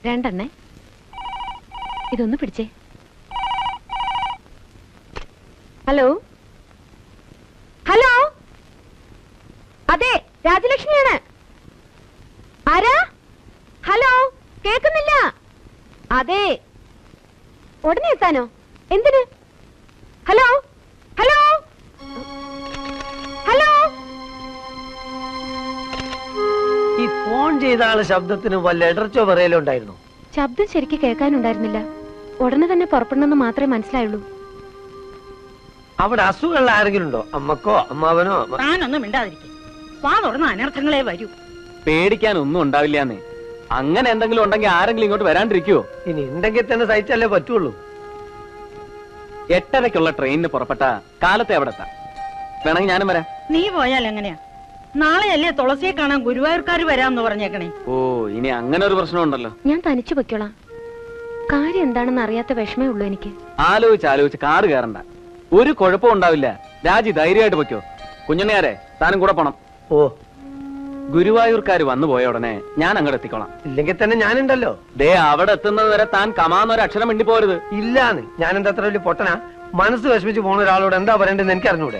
രണ്ടെണ്ണേ ഇതൊന്ന് പിടിച്ചേ hello hello അതെ രാജലക്ഷ്മിയാണ് ആരാ ഹലോ കേൾക്കുന്നില്ല അതെ ഉടനെ എത്താനോ എന്തിന് ഹലോ ഹലോ ഹലോ ഈ ഫോൺ ചെയ്ത ആളെ ശബ്ദത്തിന് വല്ല ഇടർച്ചോ പറയലോ ഉണ്ടായിരുന്നു ശബ്ദം ശരിക്ക് കേൾക്കാനുണ്ടായിരുന്നില്ല ഉടനെ തന്നെ പുറപ്പെടണമെന്ന് മാത്രമേ മനസ്സിലായുള്ളൂ അവിടെ അസുഖമുള്ള ആരെങ്കിലും ഉണ്ടോ അമ്മക്കോ അമ്മാവനോ അമ്മ- താനൊന്നും മിണ്ടാതിരിക്കും വാ തുറന്ന അനർത്ഥങ്ങളെ വരൂ പേടിക്കാൻ ഒന്നും ഉണ്ടാവില്ലാന്നേ അങ്ങനെ എന്തെങ്കിലും ഉണ്ടെങ്കിൽ ആരെങ്കിലും ഇങ്ങോട്ട് വരാണ്ടിരിക്കുവോ ഇനി ഉണ്ടെങ്കിൽ തന്നെ സഹിച്ചല്ലേ പറ്റുള്ളൂ എട്ടരയ്ക്കുള്ള ട്രെയിനിന് പുറപ്പെട്ട കാലത്തെ അവിടെ എത്താം വേണമെങ്കിൽ ഞാനും വരാം നീ പോയാൽ എങ്ങനെയാ നാളെയല്ലേ തുളസിയെ കാണാൻ ഗുരുവായൂർക്കാർ വരാന്ന് പറഞ്ഞേക്കണേ ഓ ഇനി അങ്ങനെ ഒരു പ്രശ്നമുണ്ടല്ലോ ഞാൻ തനിച്ചു പൊയ്ക്കോളാം കാര്യം എന്താണെന്ന് അറിയാത്ത വിഷമേ ഉള്ളൂ എനിക്ക് ആലോചിച്ച് ആലോചിച്ച് കാറ് കയറണ്ട ഒരു കുഴപ്പവും ഉണ്ടാവില്ല രാജി ധൈര്യമായിട്ട് പൊയ്ക്കോ കുഞ്ഞുണ്ണിയാരെ താനും കൂടെ പോണം ഓ ഗുരുവായൂർക്കാര് വന്നു പോയ ഉടനെ ഞാൻ അങ്ങോട്ട് എത്തിക്കോളാം ഇല്ലെങ്കിൽ തന്നെ ഞാനുണ്ടല്ലോ ദേ അവിടെ എത്തുന്നത് വരെ താൻ കമാന്നൊരു അക്ഷരം മിണ്ടി പോരുത് ഇല്ലാന്ന് ഞാൻ എന്താ അത്ര വലിയ പൊട്ടനാ മനസ്സ് വിഷമിച്ച് പോണ ഒരാളോട് എന്താ പറയണ്ടെന്ന് എനിക്ക് അറിഞ്ഞൂടെ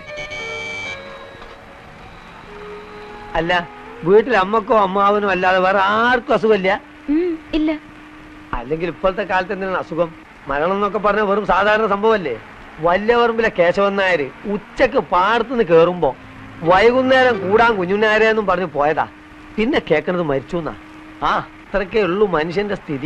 അല്ല വീട്ടിൽ അമ്മക്കോ അമ്മാവനോ അല്ലാതെ വേറെ ആർക്കും അസുഖമില്ല ഉം, ഇല്ല അല്ലെങ്കിൽ ഇപ്പോഴത്തെ കാലത്ത് എന്തിനാണ് അസുഖം മരണം എന്നൊക്കെ പറഞ്ഞ വെറും സാധാരണ സംഭവമല്ലേ വല്യപറമ്പിലെ കേശവൻ നായര് ഉച്ചക്ക് പാടത്തുനിന്ന് കേറുമ്പോ വൈകുന്നേരം കൂടാൻ കുഞ്ഞുനാരെന്നും പറഞ്ഞ് പോയതാ പിന്നെ കേക്കണത് മരിച്ചു എന്നാ ആ അത്രക്കേ ഉള്ളൂ മനുഷ്യന്റെ സ്ഥിതി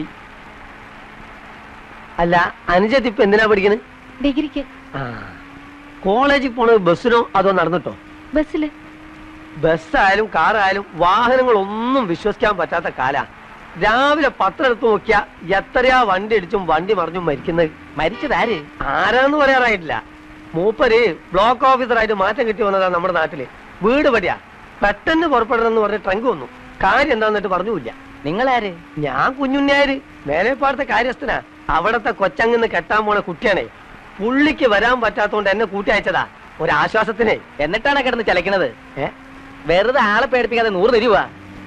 അല്ല അനുജത്ത് ഇപ്പൊ എന്തിനാ പഠിക്കണത് ഡിഗ്രിക്ക് ആ കോളേജിൽ പോണത് ബസ്സിനോ അതോ നടന്നിട്ടോ ബസ്സില് ബസ്സായാലും കാറായാലും വാഹനങ്ങളൊന്നും വിശ്വസിക്കാൻ പറ്റാത്ത കാലാ രാവിലെ പത്രം എടുത്ത് നോക്കിയാ എത്രയാ വണ്ടി ഇടിച്ചും വണ്ടി മറിഞ്ഞും മരിക്കുന്നത് മരിച്ചതാര് ആരാന്ന് പറയാറായിട്ടില്ല മൂപ്പര് ബ്ലോക്ക് ഓഫീസറായിട്ട് മാറ്റം കിട്ടി വന്നതാ നമ്മുടെ നാട്ടില് വീട് പടിയാ പെട്ടെന്ന് പുറപ്പെടണമെന്ന് പറഞ്ഞ് ട്രങ്ക് വന്നു കാര്യം എന്താന്നിട്ട് പറഞ്ഞില്ല നിങ്ങളാര് ഞാൻ കുഞ്ഞുണ്ണിയാര് മേലേപ്പാടത്തെ കാര്യസ്ഥനാ അവിടത്തെ കൊച്ചങ്ങന്ന് കെട്ടാൻ പോണ കുട്ടിയാണേ പുള്ളിക്ക് വരാൻ പറ്റാത്തോണ്ട് എന്നെ കൂട്ടി അയച്ചതാ ഒരാശ്വാസത്തിനെ എന്നിട്ടാണ് കിടന്ന് ചലക്കണത് ഏ വെറുതെ ആളെ പേടിപ്പിക്കാതെ നൂറ് തരുവാ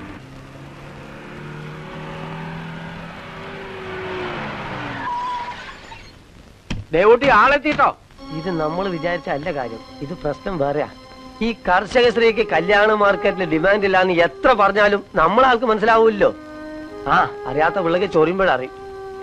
ദേവൂട്ടി ആളെത്തിട്ടോ ഇത് നമ്മൾ വിചാരിച്ച അല്ല കാര്യം ഇത് പ്രശ്നം വേറെയാ ഈ കർഷക സ്ത്രീക്ക് കല്യാണ മാർക്കറ്റിൽ ഡിമാൻഡ് ഇല്ലാന്ന് എത്ര പറഞ്ഞാലും നമ്മളാൾക്ക് മനസ്സിലാവൂല്ലോ ആ അറിയാത്ത പിള്ളക്ക് ചൊറിയുമ്പോഴറിയും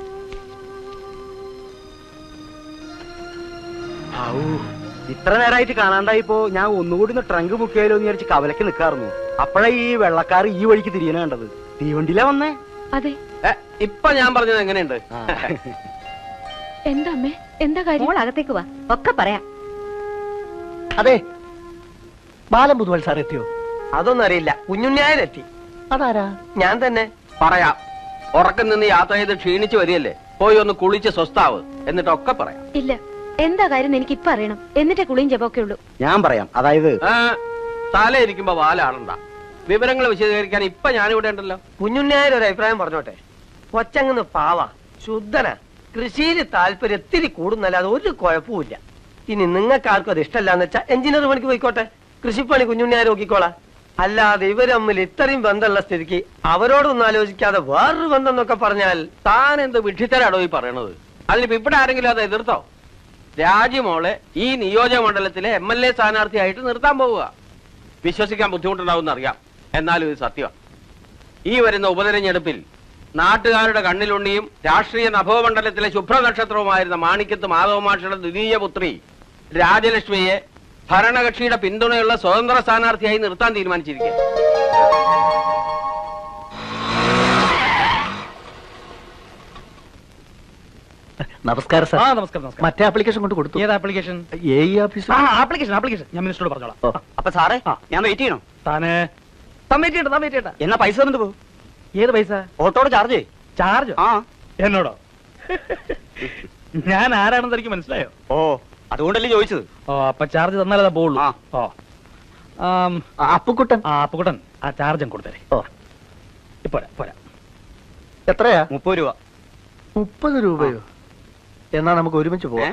ഇത്ര നേരമായിട്ട് കാണാണ്ടായിപ്പോ ഞാൻ ഒന്നുകൂടി ഒന്ന് ട്രങ്ക് ബുക്ക് ചെയ്യലോ എന്ന് വിചാരിച്ച് കവലക്ക് നിൽക്കാറുന്നു അപ്പോഴേ ഈ വെള്ളക്കാർ ഈ വഴിക്ക് തിരിയണ കണ്ടത് തീവണ്ടിയിലാ വന്നേ അതെ ഇപ്പൊ ഞാൻ പറഞ്ഞത് എങ്ങനെയുണ്ട് എന്താ അമ്മേ എന്താ കാര്യം മോൾ അകത്തേക്ക് വാ ഒക്കെ പറയാം അതെ ബാലം പുതുവൽ സാർ എത്തിയോ അതൊന്നും അറിയില്ല കുഞ്ഞുണ്ണിയാരെത്തി അതാരാ ഞാൻ തന്നെ പറയാം ഉറക്കം നിന്ന് യാത്ര ചെയ്ത് ക്ഷീണിച്ചു വരികയല്ലേ പോയി ഒന്ന് കുളിച്ച് സ്വസ്ഥാവ് എന്നിട്ടൊക്കെ പറയാം ഇല്ല എന്താ കാര്യം എനിക്ക് ഇപ്പൊ അറിയണം എന്നിട്ടേ കുളിയും ജപമൊക്കെ ഉള്ളൂ ഞാൻ പറയാം അതായത് ആ, തലയിരിക്കുമ്പോ വാലാടണ്ട വിവരങ്ങൾ വിശദീകരിക്കാൻ ഇപ്പൊ ഞാനിവിടെ ഉണ്ടല്ലോ കുഞ്ഞുണ്ണിയായ ഒരു അഭിപ്രായം പറഞ്ഞോട്ടെ കൊച്ചങ്ങന്ന് പാവ ശുദ്ധന കൃഷിയിൽ താല്പര്യം ഇത്തിരി കൂടുന്നല്ലാതെ ഒരു കുഴപ്പമില്ല ഇനി നിങ്ങൾക്ക് ആർക്കും അത് ഇഷ്ടമല്ലാന്ന് വെച്ചാൽ എഞ്ചിനീയർ പണിക്ക് പോയിക്കോട്ടെ കൃഷിപ്പണി കുഞ്ഞുണ്ണിയായ നോക്കിക്കോളാം അല്ലാതെ ഇവര് തമ്മിൽ ഇത്രയും ബന്ധമുള്ള സ്ഥിതിക്ക് അവരോടൊന്നും ആലോചിക്കാതെ വേറൊരു ബന്ധം എന്നൊക്കെ പറഞ്ഞാൽ താൻ എന്ത് വിഡ്ഢിത്തരാടോ ഈ പറയണത് അതിനിപ്പോ ഇവിടെ ആരെങ്കിലും അത് എതിർത്തോ രാജ്യമോളെ ഈ നിയോജക മണ്ഡലത്തിലെ എം എൽ എ സ്ഥാനാർത്ഥിയായിട്ട് നിർത്താൻ പോവുക വിശ്വസിക്കാൻ ബുദ്ധിമുട്ടുണ്ടാവും അറിയാം എന്നാലും ഇത് സത്യമാണ് ഈ വരുന്ന ഉപതെരഞ്ഞെടുപ്പിൽ നാട്ടുകാരുടെ കണ്ണിലുണ്ണിയും രാഷ്ട്രീയ നഭോമണ്ഡലത്തിലെ ശുഭ്രനക്ഷത്രവുമായിരുന്ന മാണിക്യത്ത് മാധവമാഷയുടെ ദ്വിതീയ പുത്രി രാജലക്ഷ്മിയെ ഭരണകക്ഷിയുടെ പിന്തുണയുള്ള സ്വതന്ത്ര സ്ഥാനാർത്ഥിയായി നിർത്താൻ തീരുമാനിച്ചിരിക്കുക നമസ്കാരം ആ നമസ്കാരം നമസ്കാരം മറ്റേ ആപ്ലിക്കേഷൻ കൊണ്ട് കൊടുത്തു ഏത് ആപ്ലിക്കേഷൻ എ ഓഫീസ് ആ ആപ്ലിക്കേഷൻ ആപ്ലിക്കേഷൻ ഞാൻ മിനിസ്റ്ററോട് പറഞ്ഞോളാം അപ്പൊ സാറേ ഞാൻ വെയിറ്റ് ചെയ്യണോ താന് തമ്മേറ്റ് ചെയ്യണ്ട തമ്മേറ്റ് ചെയ്യണ്ട എന്നാ പൈസ തന്നിട്ട് പോകും ഏത് പൈസ ഓട്ടോയുടെ ചാർജ് ചാർജ് ആ എന്നോടോ ഞാൻ ആരാണെന്ന് എനിക്ക് മനസ്സിലായോ ഓ അതുകൊണ്ടല്ലേ ചോദിച്ചത് ഓ അപ്പൊ ചാർജ് തന്നാലേ പോവുള്ളൂ ആ. ഓ ആം, അപ്പുക്കുട്ടൻ ആ അപ്പുകുട്ടൻ ആ ചാർജ് ഞാൻ കൊടുത്തരേ ഓ പോരാ പോരാ എത്രയാ മുപ്പത് രൂപ മുപ്പത് രൂപയോ എന്നാ നമുക്ക് ഒരുമിച്ച് പോവാം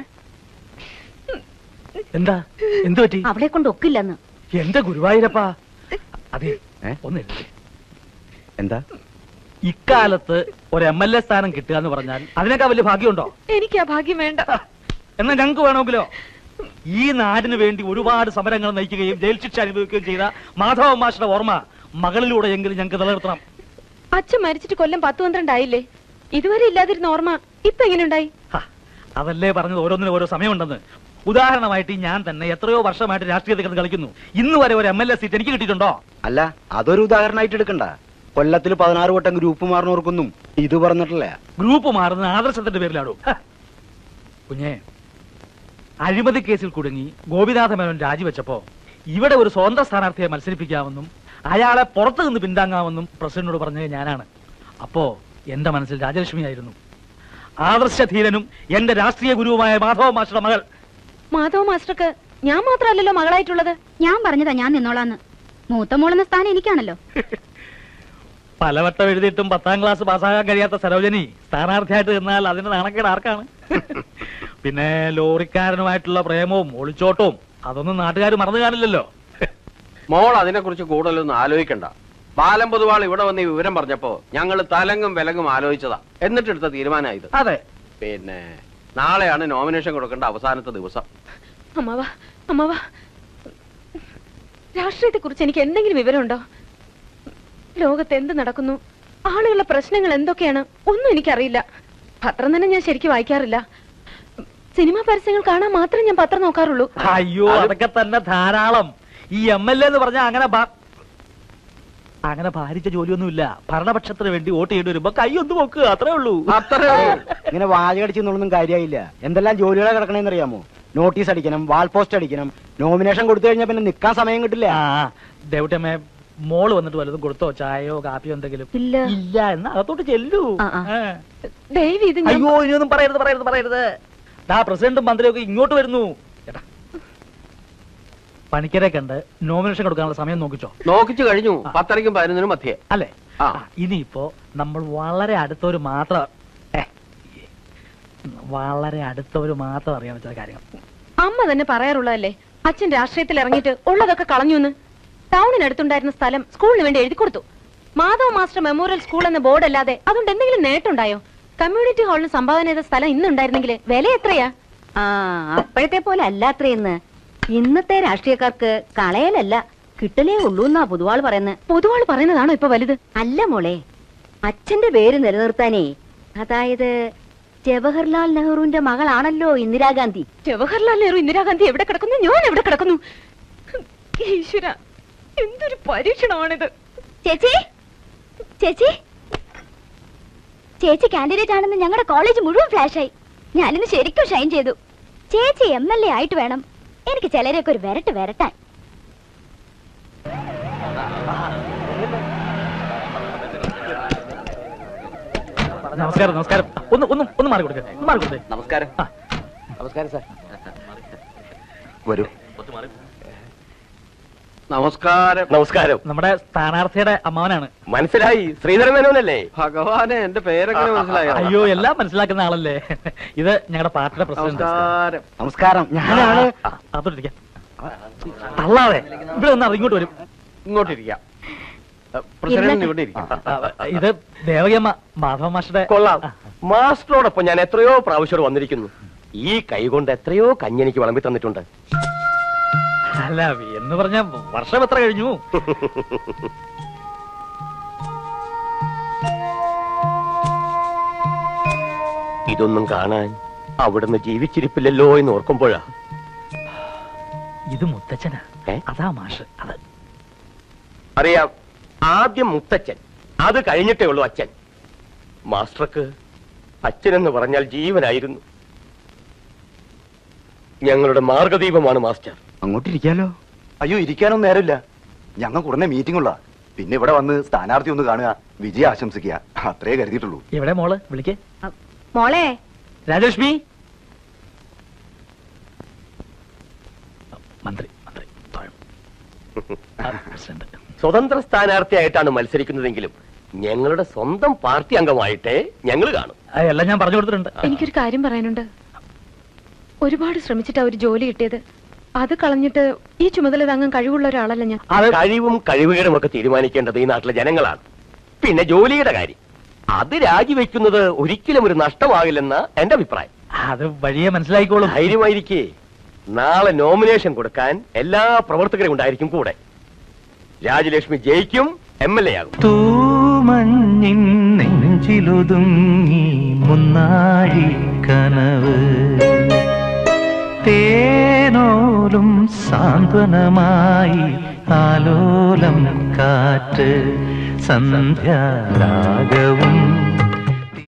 എന്താ എന്തു പറ്റി അവളെ കൊണ്ട് ഒക്കില്ലെന്ന് എന്റെ ഗുരുവായൂരപ്പാ അതെ ഏ? ഒന്നില്ലേ എന്താ ഇക്കാലത്ത് ഒരു എം എൽ എ സ്ഥാനം കിട്ടുക എന്ന് പറഞ്ഞാൽ അതിനേക്കാൾ വലിയ ഭാഗ്യമുണ്ടോ എനിക്ക് ആ ഭാഗ്യം വേണ്ട എന്നാൽ ഞങ്ങൾക്ക് വേണമെങ്കിലോ ഈ നാടിന് വേണ്ടി ഒരുപാട് സമരങ്ങൾ നയിക്കുകയും ജയിൽ ശിക്ഷ അനുഭവിക്കുകയും ചെയ്ത മാധവ മാഷിന്റെ ഓർമ്മ മകളിലൂടെ എങ്കിലും ഞങ്ങൾക്ക് നിലനിർത്തണം അച്ഛൻ മരിച്ചിട്ട് കൊല്ലം പത്ത് പന്ത്രണ്ടായില്ലേ ഇതുവരെ ഇല്ലാതിരുന്ന ഓർമ്മ ഇപ്പൊ എങ്ങനെയുണ്ടായി ഹ, അതല്ലേ പറഞ്ഞത് ഓരോന്നിനും ഓരോ സമയമുണ്ടെന്ന് ഉദാഹരണമായിട്ട് ഈ ഞാൻ തന്നെ എത്രയോ വർഷമായിട്ട് രാഷ്ട്രീയത്തിൽ കിടന്ന് കളിക്കുന്നു ഇന്ന് വരെ ഒരു എം എൽ എ സീറ്റ് എനിക്ക് കിട്ടിയിട്ടുണ്ടോ അല്ല അതൊരു ഉദാഹരണമായിട്ട് എടുക്കണ്ട കൊല്ലത്തിൽ പതിനാറ് വട്ടം ഗ്രൂപ്പ് മാറുന്നവർക്കൊന്നും ഇത് പറഞ്ഞിട്ടില്ല ഗ്രൂപ്പ് മാറുന്ന ആദർശത്തിന്റെ പേരിലാടോ ഹ. കുഞ്ഞേ അഴിമതി കേസിൽ കുടുങ്ങി ഗോപിനാഥ മേനോൻ രാജിവെച്ചപ്പോ ഇവിടെ ഒരു സ്വതന്ത്ര സ്ഥാനാർത്ഥിയെ മത്സരിപ്പിക്കാമെന്നും അയാളെ പുറത്തു നിന്ന് പിന്താങ്ങാമെന്നും പ്രസിഡന്റിനോട് പറഞ്ഞത് ഞാനാണ് അപ്പോ എന്റെ മനസ്സിൽ രാജലക്ഷ്മിയായിരുന്നു ആദർശധീരനും എന്റെ രാഷ്ട്രീയ ഗുരുവുമായ മാധവ മാസ്റ്ററുടെ മകൾ മാധവ മാസ്റ്റർക്ക് ഞാൻ മാത്രമല്ലല്ലോ മകളായിട്ടുള്ളത് ഞാൻ പറഞ്ഞതാ ഞാൻ നിന്നോളാന്ന് മൂത്ത മോളെന്ന സ്ഥാനം എനിക്കാണല്ലോ പലവട്ടം എഴുതിയിട്ടും പത്താം ക്ലാസ് പാസ്സാകാൻ കഴിയാത്ത സരോജനി സ്ഥാനാർത്ഥിയായിട്ട് നിന്നാൽ അതിന്റെ നാണക്കേട് ആർക്കാണ് പിന്നെ ലോറിക്കാരനുമായിട്ടുള്ള പ്രേമവും ഒളിച്ചോട്ടവും അതൊന്നും നാട്ടുകാർ മറന്നു കാണില്ലല്ലോ മോൾ അതിനെക്കുറിച്ച് കൂടുതലൊന്നും ആലോചിക്കണ്ട ബാലം പൊതുവാൾ ഇവിടെ വന്ന് ഈ വിവരം പറഞ്ഞപ്പോ ഞങ്ങൾ തലങ്ങും വിലങ്ങും ആലോചിച്ചതാ എന്നിട്ടെടുത്ത തീരുമാനമായത് അതെ പിന്നെ നാളെയാണ് നോമിനേഷൻ കൊടുക്കേണ്ട അവസാനത്തെ ദിവസം അമ്മാവ അമ്മാവ രാഷ്ട്രീയത്തെ കുറിച്ച് എനിക്ക് എന്തെങ്കിലും വിവരമുണ്ടോ ലോകത്ത് എന്ത് നടക്കുന്നു ആളുകളുടെ പ്രശ്നങ്ങൾ എന്തൊക്കെയാണ് ഒന്നും എനിക്കറിയില്ല പത്രം തന്നെ ഞാൻ ശരിക്കും വായിക്കാറില്ല സിനിമാ പരസ്യങ്ങൾ കാണാൻ മാത്രമേ ഞാൻ പത്രം നോക്കാറുള്ളൂ അയ്യോ അതൊക്കെ തന്നെ ധാരാളം ഈ എം എൽ എ എന്ന് പറഞ്ഞാൽ അങ്ങനെ ഭാ- അങ്ങനെ ഭാരിച്ച ജോലിയൊന്നുമില്ല ഭരണപക്ഷത്തിന് വേണ്ടി വോട്ട് ചെയ്യേണ്ടി വരുമ്പോ കൈ ഒന്ന് നോക്കുക അത്രേ ഉള്ളൂ അത്രേ ഉള്ളൂ. ഇങ്ങനെ വാചകടിച്ചൊന്നും കാര്യമായില്ല എന്തെല്ലാം ജോലികളെ കിടക്കണേന്ന് അറിയാമോ നോട്ടീസ് അടിക്കണം വാൾ പോസ്റ്റ് അടിക്കണം നോമിനേഷൻ കൊടുത്തു കഴിഞ്ഞാൽ പിന്നെ നിക്കാൻ സമയം കിട്ടില്ല ആ ദേവട്ടമ്മേ മോള് വന്നിട്ട് വല്ലതും കൊടുത്തോ ചായയോ കാപ്പിയോ എന്തെങ്കിലും ഇല്ല ഇല്ല എന്നാ അകത്തോട്ട് ചെല്ലൂ ആ, ആ. ആ. ദയവ് ഇത് ഞാൻ അയ്യോ ഇനിയൊന്നും പറയരുത് പറയരുത് പറയരുത് ദാ പ്രസിഡന്റും മന്ത്രിയും ഒക്കെ ഇങ്ങോട്ട് വരുന്നു ചേട്ടാ പണിക്കരെ കണ്ട് നോമിനേഷൻ കൊടുക്കാനുള്ള സമയം നോക്കിച്ചോ നോക്കിച്ചു കഴിഞ്ഞു പത്തരയ്ക്കും പതിനൊന്നിനും മധ്യേ അല്ലേ ആ. ആ, ഇനിയിപ്പോ നമ്മൾ വളരെ അടുത്തവര് മാത്രം ഏ, വളരെ അടുത്തവര് മാത്രം അറിയാൻ ചില കാര്യങ്ങൾ അമ്മ തന്നെ പറയാറുള്ളതല്ലേ അച്ഛൻ രാഷ്ട്രീയത്തിൽ ഇറങ്ങിയിട്ട് ഉള്ളതൊക്കെ കളഞ്ഞു എന്ന് ടൗണിനടുത്തുണ്ടായിരുന്ന സ്ഥലം സ്കൂളിന് വേണ്ടി എഴുതി കൊടുത്തു മാധവ മാസ്റ്റർ മെമ്മോറിയൽ സ്കൂൾ എന്ന ബോർഡ് അല്ലാതെ അതുകൊണ്ട് എന്തെങ്കിലും നേട്ടമുണ്ടായോ കമ്മ്യൂണിറ്റി ഹാളിന് സംഭാവന ചെയ്ത സ്ഥലം ഇന്നുണ്ടായിരുന്നെങ്കിൽ വില എത്രയാ ആ അപ്പോഴത്തെ പോലെ അല്ലാത്രയെന്ന് ഇന്നത്തെ രാഷ്ട്രീയക്കാർക്ക് കളയലല്ല കിട്ടലേ ഉള്ളൂ എന്നാ പൊതുവാൾ പറയുന്നത് പൊതുവാൾ പറയുന്നതാണോ ഇപ്പൊ വലുത് അല്ല മോളെ അച്ഛന്റെ പേര് നിലനിർത്താനേ അതായത് ജവഹർലാൽ നെഹ്റുവിന്റെ മകളാണല്ലോ ഇന്ദിരാഗാന്ധി ജവഹർലാൽ നെഹ്റു ഇന്ദിരാഗാന്ധി എവിടെ കിടക്കുന്നു ഞാൻ എവിടെ കിടക്കുന്നു ഈശ്വര എന്തൊരു പരീക്ഷണമാണിത് ചേച്ചി ചേച്ചി ചേച്ചി കാൻഡിഡേറ്റ് ആണെന്ന് ഞങ്ങളുടെ കോളേജ് മുഴുവൻ ഫ്ലാഷായി ഞാനിന്ന് ശരിക്കും ഷൈൻ ചെയ്തു ചേച്ചി എം എൽ എ ആയിട്ട് വേണം എനിക്ക് ചിലരെയൊക്കെ ഒരു വിരട്ട് വിരട്ടാൻ നമസ്കാരം നമസ്കാരം ഒന്ന് ഒന്ന് ഒന്ന് മാറി കൊടുക്കട്ടെ ഒന്ന് മാറി കൊടുത്തേ നമസ്കാരം ആ. നമസ്കാരം സാർ വരൂ നമസ്കാരം നമസ്കാരം നമ്മുടെ സ്ഥാനാർത്ഥിയുടെ അമ്മാവനാണ് മനസ്സിലായി ശ്രീധരൻ മേനോനല്ലേ ഭഗവാനെ എന്റെ പേരെങ്ങനെ മനസ്സിലായോ അയ്യോ എല്ലാം മനസ്സിലാക്കുന്ന ആളല്ലേ ഇത് ഞങ്ങളുടെ പാർട്ടിയുടെ പ്രസിഡന്റ് നമസ്കാരം നമസ്കാരം ഞാനാണ് അതോട്ടിരിക്കാം തള്ളാതെ ഇവിടെ ഒന്ന് ഇങ്ങോട്ട് വരും ഇങ്ങോട്ടിരിക്കാം പ്രസിഡന്റ് ഇവിടെ ഇരിക്കാം ആ, ഇത് ദേവകിയമ്മ മാധവ മാഷയുടെ കൊള്ളാം മാസ്റ്ററോടൊപ്പം ഞാൻ എത്രയോ പ്രാവശ്യം ഇവിടെ വന്നിരിക്കുന്നു ഈ കൈ കൊണ്ട് എത്രയോ കഞ്ഞി എനിക്ക് വിളമ്പി തന്നിട്ടുണ്ട് അല്ല എന്ന് പറഞ്ഞ വർഷം എത്ര കഴിഞ്ഞു ഇതൊന്നും കാണാൻ അവിടുന്ന് ജീവിച്ചിരിപ്പില്ലല്ലോ എന്ന് ഓർക്കുമ്പോഴാ ഇത് മുത്തച്ഛനാ ഏ? അതാ മാഷ് അത് അറിയാം ആദ്യം മുത്തച്ഛൻ അത് കഴിഞ്ഞിട്ടേ ഉള്ളൂ അച്ഛൻ മാസ്റ്റർക്ക് അച്ഛനെന്ന് പറഞ്ഞാൽ ജീവനായിരുന്നു ഞങ്ങളുടെ മാർഗദീപമാണ് മാസ്റ്റർ അങ്ങോട്ടിരിക്കാലോ അയ്യോ ഇരിക്കാനൊന്നും നേരമില്ല ഞങ്ങൾക്ക് ഉടനെ മീറ്റിംഗ് ഉള്ള പിന്നെ ഇവിടെ വന്ന് സ്ഥാനാർത്ഥി ഒന്ന് കാണുക വിജയം ആശംസിക്കുക അത്രേ കരുതിയിട്ടുള്ളൂ എവിടെ മോള് വിളിക്കേ മോളെ രാജലക്ഷ്മി മന്ത്രി മന്ത്രി തൊഴ. ആ, പ്രസിഡന്റ് സ്വതന്ത്ര സ്ഥാനാർത്ഥിയായിട്ടാണ് മത്സരിക്കുന്നതെങ്കിലും ഞങ്ങളുടെ സ്വന്തം പാർട്ടി അംഗമായിട്ടേ ഞങ്ങൾ കാണും ആ, എല്ലാം ഞാൻ പറഞ്ഞു കൊടുത്തിട്ടുണ്ട് എനിക്കൊരു കാര്യം പറയാനുണ്ട് ഒരുപാട് ശ്രമിച്ചിട്ടാ ഒരു ജോലി കിട്ടിയത് അത് കളഞ്ഞിട്ട് ഈ ചുമതല താങ്ങാൻ കഴിവുള്ള ഒരാളല്ല ഞാൻ അത് കഴിവും കഴിവുകേടും ഒക്കെ തീരുമാനിക്കേണ്ടത് ഈ നാട്ടിലെ ജനങ്ങളാണ് പിന്നെ ജോലിയുടെ കാര്യം അത് രാജിവെക്കുന്നത് ഒരിക്കലും ഒരു നഷ്ടമാകില്ലെന്ന എന്റെ അഭിപ്രായം അത് വഴിയെ മനസ്സിലായിക്കോളും ധൈര്യമായിരിക്കേ നാളെ നോമിനേഷൻ കൊടുക്കാൻ എല്ലാ പ്രവർത്തകരും ഉണ്ടായിരിക്കും കൂടെ രാജലക്ഷ്മി ജയിക്കും എം എൽ എ ആകും തൂമഞ്ഞിൻ നെഞ്ചിലൊതുങ്ങി മുന്നാഴി കനവ് തേനോലും സാന്ത്വനമായി ആലോലം കാറ്റ് സന്ധ്യാരാഗവും